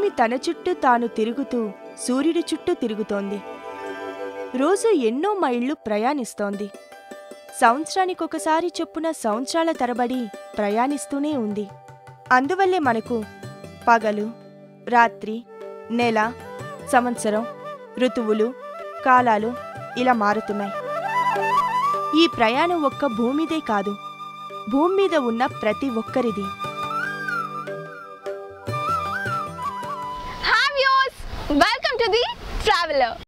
భూమి తన చుట్టూ తాను తిరుగుతూ సూర్యుడి చుట్టూ తిరుగుతోంది రోజు ఎన్నో మైళ్ళు ప్రయాణిస్తోంది సంవత్సరానికొకసారి చొప్పున సంవత్సరాల తరబడి ప్రయాణిస్తూనే ఉంది అందువల్లే మనకు పగలు రాత్రి నెల సంవత్సరం ఋతువులు కాలాలు ఇలా మారుతున్నాయి ఈ ప్రయాణం ఒక్క భూమిదే కాదు భూమి మీద ఉన్న ప్రతి ఒక్కరిది hi views welcome to the traveller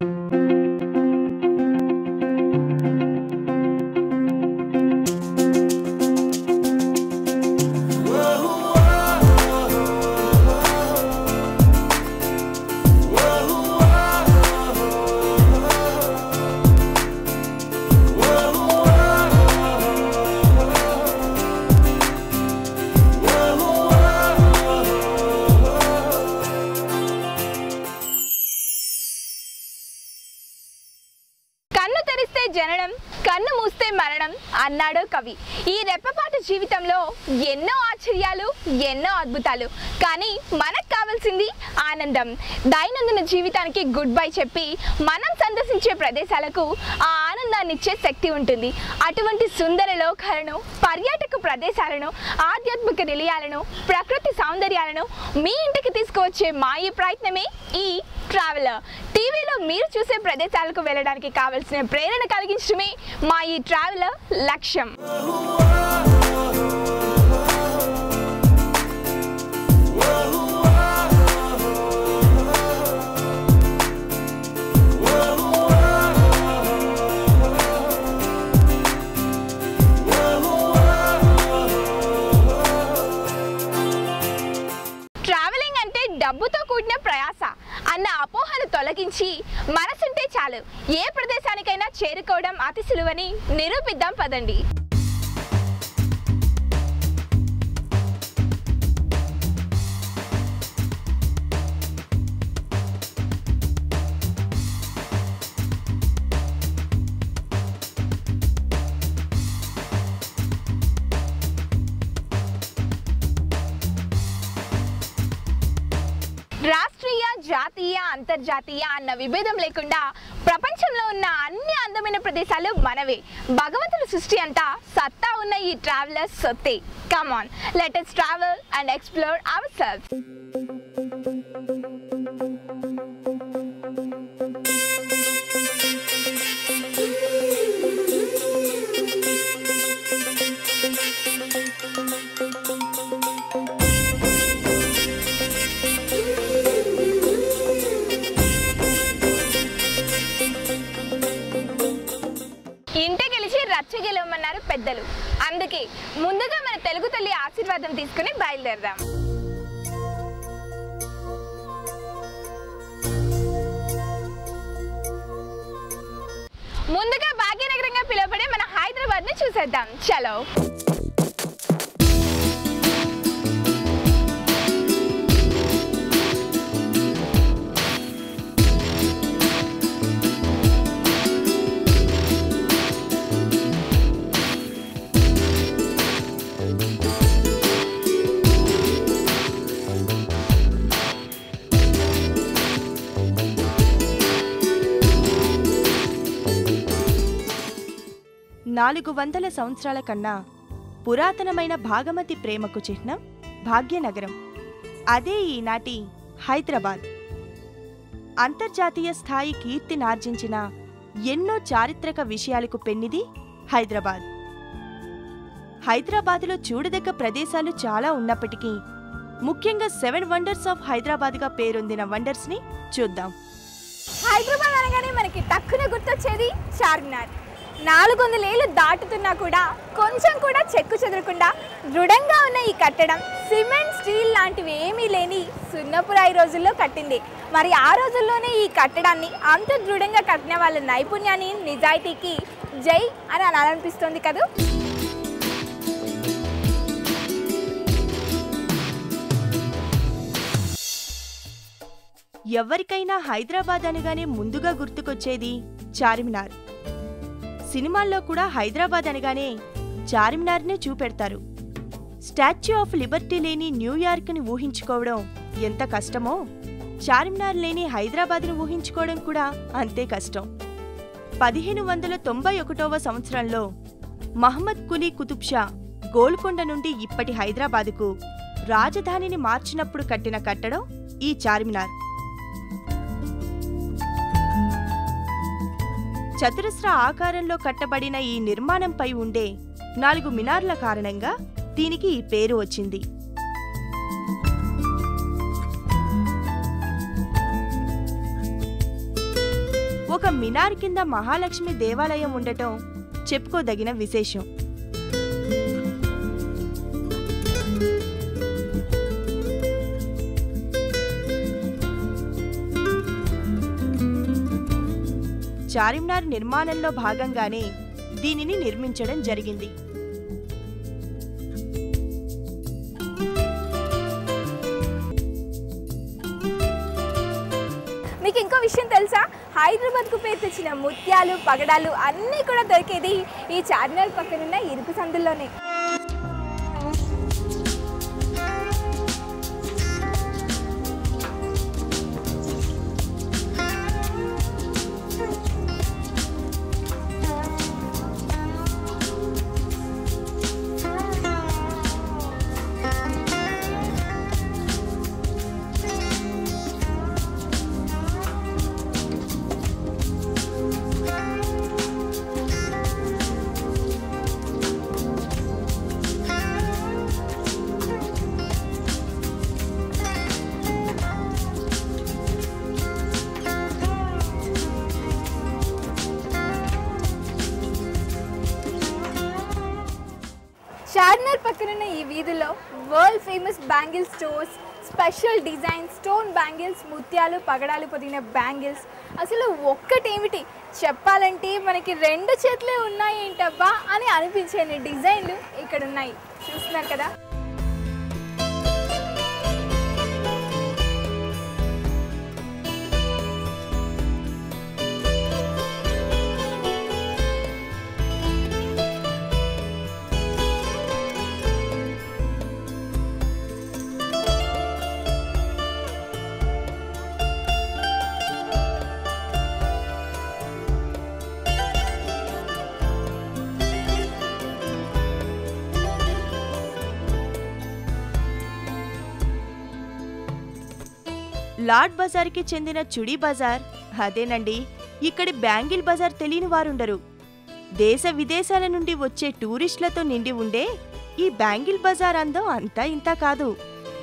కన్ను తెరిస్తే జననం కన్ను మూస్తే మరణం అన్నాడు కవి ఈ రెప్పపాటు జీవితంలో ఎన్నో ఆశ్చర్యాలు ఎన్నో అద్భుతాలు కానీ మనకు కావాల్సింది ఆనందం దైనందిన జీవితానికి గుడ్ బై చెప్పి మనం సందర్శించే ప్రదేశాలకు ఆ ఆనందాన్ని ఇచ్చే శక్తి ఉంటుంది అటువంటి సుందర లోకాలను పర్యాటక ప్రదేశాలను ఆధ్యాత్మిక నిలయాలను ప్రకృతి సౌందర్యాలను మీ ఇంటికి తీసుకువచ్చే మా ఈ ప్రయత్నమే ఈ ట్రావెలర్ టీవీలో మీరు చూసే ప్రదేశాలకు వెళ్ళడానికి కావలసిన ప్రేరణ కలిగించడమే మా ఈ ట్రావెలర్ లక్ష్యం ట్రావెలింగ్ అంటే డబ్బుతో కూడిన ప్రయాస అన్న అపోహలు తొలగించి మనసుంటే చాలు ఏ ప్రదేశానికైనా చేరుకోవడం అతి సులువని నిరూపిద్దాం పదండి రాష్ట్రీయ జాతీయ అంతర్జాతీయ అన్న విభేదం లేకుండా ప్రపంచంలో ఉన్న అన్ని అందమైన ప్రదేశాలు మనవే భగవంతుని సృష్టి అంతా సత్తా ఉన్న ఈ ట్రావెలర్స్ సొత్తే come on let us travel and explore our self ఇంట గెలిచి రచ్చ గెలవమన్నారు పెద్దలు అందుకే ముందుగా మన తెలుగు తల్లి ఆశీర్వాదం తీసుకుని బయలుదేరదాం ముందుగా భాగ్యనగరంగా పిలువబడే మన హైదరాబాద్ ని చూసేద్దాం చలో నాలుగు వందల సంవత్సరాల కన్నా పురాతనమైన భాగమతి ప్రేమకు చిహ్నం భాగ్యనగరం అదే ఈనాటి హైదరాబాద్ అంతర్జాతీయ స్థాయి కీర్తినార్జించిన ఎన్నో చారిత్రక విషయాలకు పెన్నిది హైదరాబాద్ హైదరాబాదులో చూడదగ్గ ప్రదేశాలు చాలా ఉన్నప్పటికీ ముఖ్యంగా సెవెన్ వండర్స్ ఆఫ్ హైదరాబాద్గా పేరొందిన వండర్స్ని చూద్దాం హైదరాబాద్ అనగానే మనకి తక్కువ గుర్తొచ్చేది చార్మినార్ నాలుగు వందల ఏళ్ళు దాటుతున్నా కూడా కొంచెం కూడా చెక్కు చెదరకుండా దృఢంగా ఉన్న ఈ కట్టడం సిమెంట్ స్టీల్ లాంటివి ఏమీ లేని సున్నపురాయి రోజుల్లో కట్టింది మరి ఆ రోజుల్లోనే ఈ కట్టడాన్ని అంత దృఢంగా కట్టిన వాళ్ళ నైపుణ్యాన్ని నిజాయితీకి జై అని అనాలనిపిస్తుంది కదా ఎవరికైనా హైదరాబాద్ అనగానే ముందుగా గుర్తుకొచ్చేది చార్మినార్ సినిమాల్లో కూడా హైదరాబాద్ అనగానే చార్మినార్నే చూపెడతారు స్టాచ్యూ ఆఫ్ లిబర్టీ లేని న్యూయార్క్ని ఊహించుకోవడం ఎంత కష్టమో చార్మినార్ లేని హైదరాబాద్ను ఊహించుకోవడం కూడా అంతే కష్టం పదిహేను వందల తొంభై ఒకటవ సంవత్సరంలో మహమ్మద్ కులీ కుతుబ్ షా గోల్కొండ నుండి ఇప్పటి హైదరాబాదుకు రాజధానిని మార్చినప్పుడు కట్టిన కట్టడం ఈ చార్మినార్ చతురస్ర ఆకారంలో కట్టబడిన ఈ నిర్మాణంపై ఉండే నాలుగు మినార్ల కారణంగా దీనికి ఈ పేరు వచ్చింది ఒక మినార్ కింద మహాలక్ష్మి దేవాలయం ఉండటం చెప్పుకోదగిన విశేషం చార్మినార్ నిర్మాణంలో భాగంగానే దీనిని నిర్మించడం జరిగింది మీకు ఇంకో విషయం తెలుసా హైదరాబాద్కు పేరు తెచ్చిన ముత్యాలు పగడాలు అన్నీ కూడా దొరికేది ఈ చార్మినార్ పక్కనున్న ఇరుకు సందుల్లోనే చార్మినార్ పక్కనున్న ఈ వీధిలో world famous bangle stores special design stone bangles ముత్యాలు పగడాలు పొదిగిన బ్యాంగిల్స్ అసలు ఒక్కటేమిటి చెప్పాలంటే మనకి రెండు చేతులే ఉన్నాయి ఏంటబ్బా అని అనిపించే డిజైన్లు ఇక్కడ ఉన్నాయి చూస్తున్నారు కదా లార్డ్ బజార్కి చెందిన చుడీ బజార్ అదేనండి ఇక్కడి బ్యాంగిల్ బజార్ తెలియని వారుండరు దేశ విదేశాల నుండి వచ్చే టూరిస్టులతో నిండి ఉండే ఈ బ్యాంగిల్ బజార్ అందం అంతా ఇంతా కాదు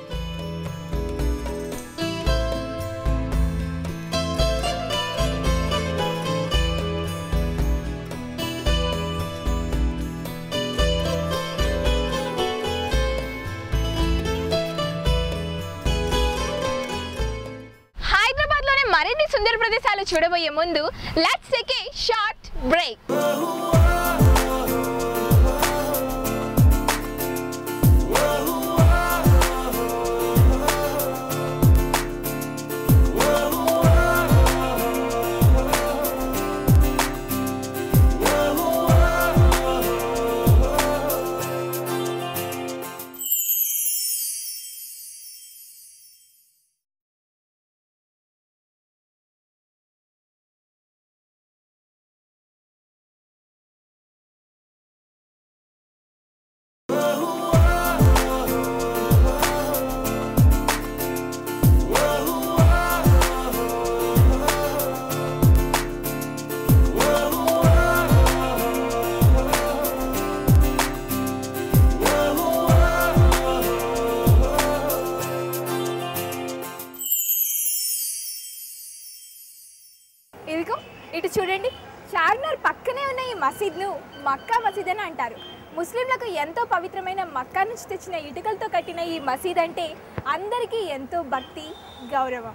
హైదరాబాద్ లోని మరిన్ని సుందర ప్రదేశాలు చూడబోయే ముందు let's take a short break ఇదిగో ఇటు చూడండి చార్మినార్ పక్కనే ఉన్న ఈ మసీద్ను మక్కా మసీద్ అని అంటారు ముస్లింలకు ఎంతో పవిత్రమైన మక్కా నుంచి తెచ్చిన ఇటుకలతో కట్టిన ఈ మసీద్ అంటే అందరికీ ఎంతో భక్తి గౌరవం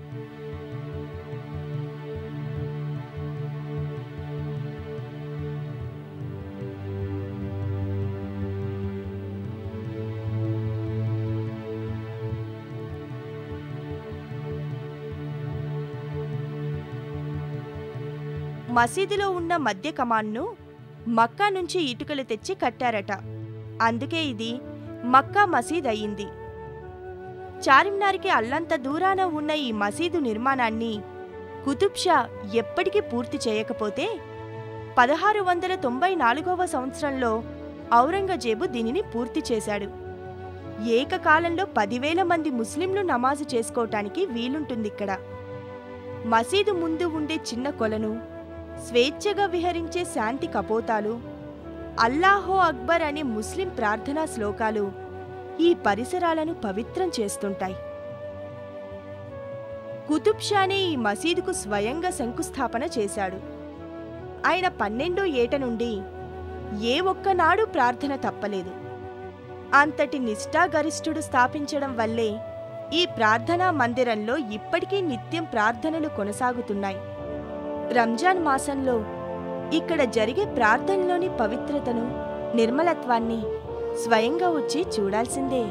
మసీదులో ఉన్న మధ్య కమాన్ను మక్కా నుంచి ఇటుకలు తెచ్చి కట్టారట అందుకే ఇది మక్కా మసీద్ అయింది చార్మినార్కి అల్లంత దూరాన ఉన్న ఈ మసీదు నిర్మాణాన్ని కుతుబ్ షా ఎప్పటికీ పూర్తి చేయకపోతే పదహారు వందల తొంభై నాలుగవ సంవత్సరంలో ఔరంగజేబు దీనిని పూర్తి చేశాడు ఏకకాలంలో పదివేల మంది ముస్లింలు నమాజు చేసుకోవటానికి వీలుంటుందిక్కడ మసీదు ముందు ఉండే చిన్న కొలను స్వేచ్ఛగా విహరించే శాంతి కపోతాలు అల్లాహో అక్బర్ అనే ముస్లిం ప్రార్థనా శ్లోకాలు ఈ పరిసరాలను పవిత్రం చేస్తుంటాయి కుతుబ్ షానే ఈ మసీదుకు స్వయంగా శంకుస్థాపన చేశాడు ఆయన పన్నెండో ఏట నుండి ఏ ఒక్కనాడు ప్రార్థన తప్పలేదు అంతటి నిష్ఠాగరిష్ఠుడు స్థాపించడం వల్లే ఈ ప్రార్థనా మందిరంలో ఇప్పటికీ నిత్యం ప్రార్థనలు కొనసాగుతున్నాయి రంజాన్ మాసంలో ఇక్కడ జరిగే ప్రార్థనలోని పవిత్రతను నిర్మలత్వాన్ని స్వయంగా వచ్చి చూడాల్సిందే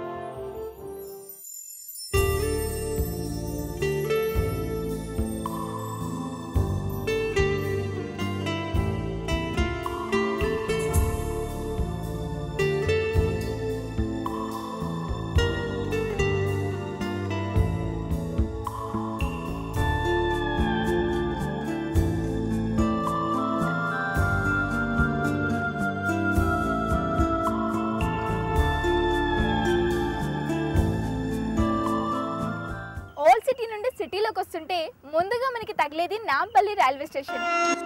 ఓల్డ్ సిటీ నుండి సిటీలోకి వస్తుంటే ముందుగా మనకి తగిలేది Nampally railway station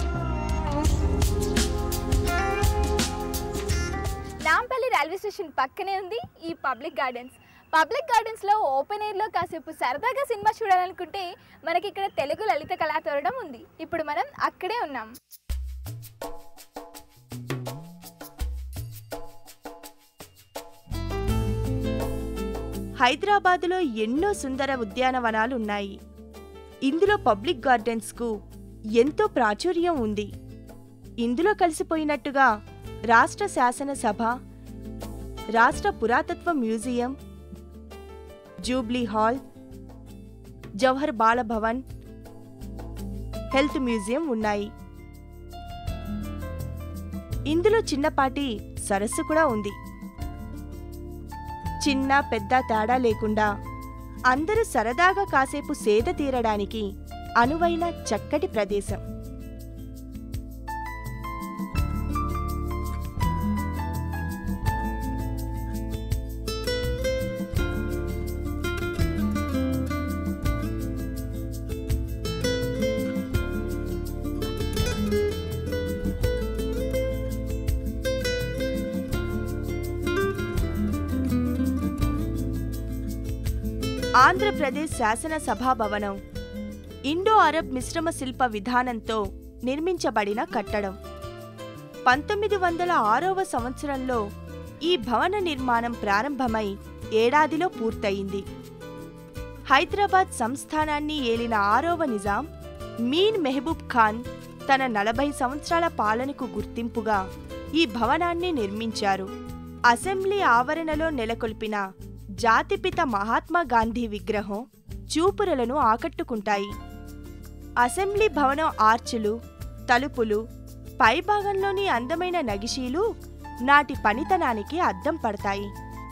Nampally railway station పక్కనే ఉంది ఈ పబ్లిక్ గార్డెన్స్ పబ్లిక్ గార్డెన్స్లో ఓపెన్ ఎయిర్లో కాసేపు సరదాగా సినిమా చూడాలనుకుంటే మనకి ఇక్కడ తెలుగు లలిత కళాతోరణం ఉంది ఇప్పుడు మనం అక్కడే ఉన్నాం హైదరాబాదులో ఎన్నో సుందర ఉద్యానవనాలున్నాయి ఇందులో పబ్లిక్ గార్డెన్స్కు ఎంతో ప్రాచుర్యం ఉంది ఇందులో కలిసిపోయినట్టుగా రాష్ట్ర శాసనసభ రాష్ట్ర పురాతత్వ museum Jubilee Hall Jawahar Bala Bhavan health museum ఉన్నాయి ఇందులో చిన్నపాటి సరస్సు కూడా ఉంది చిన్న పెద్ద తేడా లేకుండా అందరూ సరదాగా కాసేపు సేద తీరడానికి అనువైన చక్కటి ప్రదేశం ఆంధ్రప్రదేశ్ శాసనసభా భవనం ఇండో అరబ్ మిశ్రమ శిల్ప విధానంతో నిర్మించబడిన కట్టడం పంతొమ్మిది వందల ఆరవ సంవత్సరంలో ఈ భవన నిర్మాణం ప్రారంభమై ఏడాదిలో పూర్తయింది హైదరాబాద్ సంస్థానాన్ని ఏలిన ఆరవ నిజాం మీన్ మెహబూబ్ ఖాన్ తన నలభై సంవత్సరాల పాలనకు గుర్తింపుగా ఈ భవనాన్ని నిర్మించారు అసెంబ్లీ ఆవరణలో నెలకొల్పిన జాతిపిత మహాత్మా గాంధీ విగ్రహం చూపురలను ఆకట్టుకుంటాయి అసెంబ్లీ భవనం ఆర్చులు తలుపులు పైభాగంలోని అందమైన నగిషీలు నాటి పనితనానికి అద్దం పడతాయి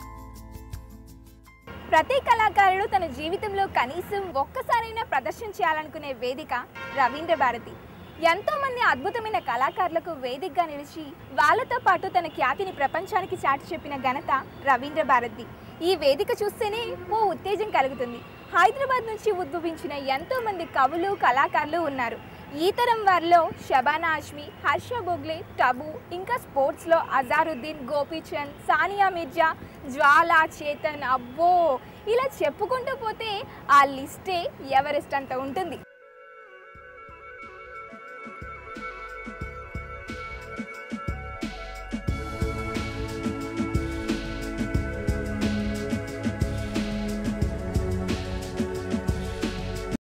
ప్రతి కళాకారుడు తన జీవితంలో కనీసం ఒక్కసారైనా ప్రదర్శన చేయాలనుకునే వేదిక రవీంద్ర భారతి ఎంతో మంది అద్భుతమైన కళాకారులకు వేదికగా నిలిచి వాళ్ళతో పాటు తన ఖ్యాతిని ప్రపంచానికి చాటి చెప్పిన ఘనత రవీంద్ర భారతి ఈ వేదిక చూస్తేనే ఓ ఉత్తేజం కలుగుతుంది హైదరాబాద్ నుంచి ఉద్భవించిన ఎంతో మంది కవులు కళాకారులు ఉన్నారు ఈ తరం వారిలో షబానా ఆష్మి హర్ష బొగ్లే టబు ఇంకా స్పోర్ట్స్లో అజారుద్దీన్ గోపీచంద్ సానియా మిర్జా జ్వాల చేతన్ అబ్బో ఇలా చెప్పుకుంటూ పోతే ఆ లిస్టే ఎవరెస్ట్ అంత ఉంటుంది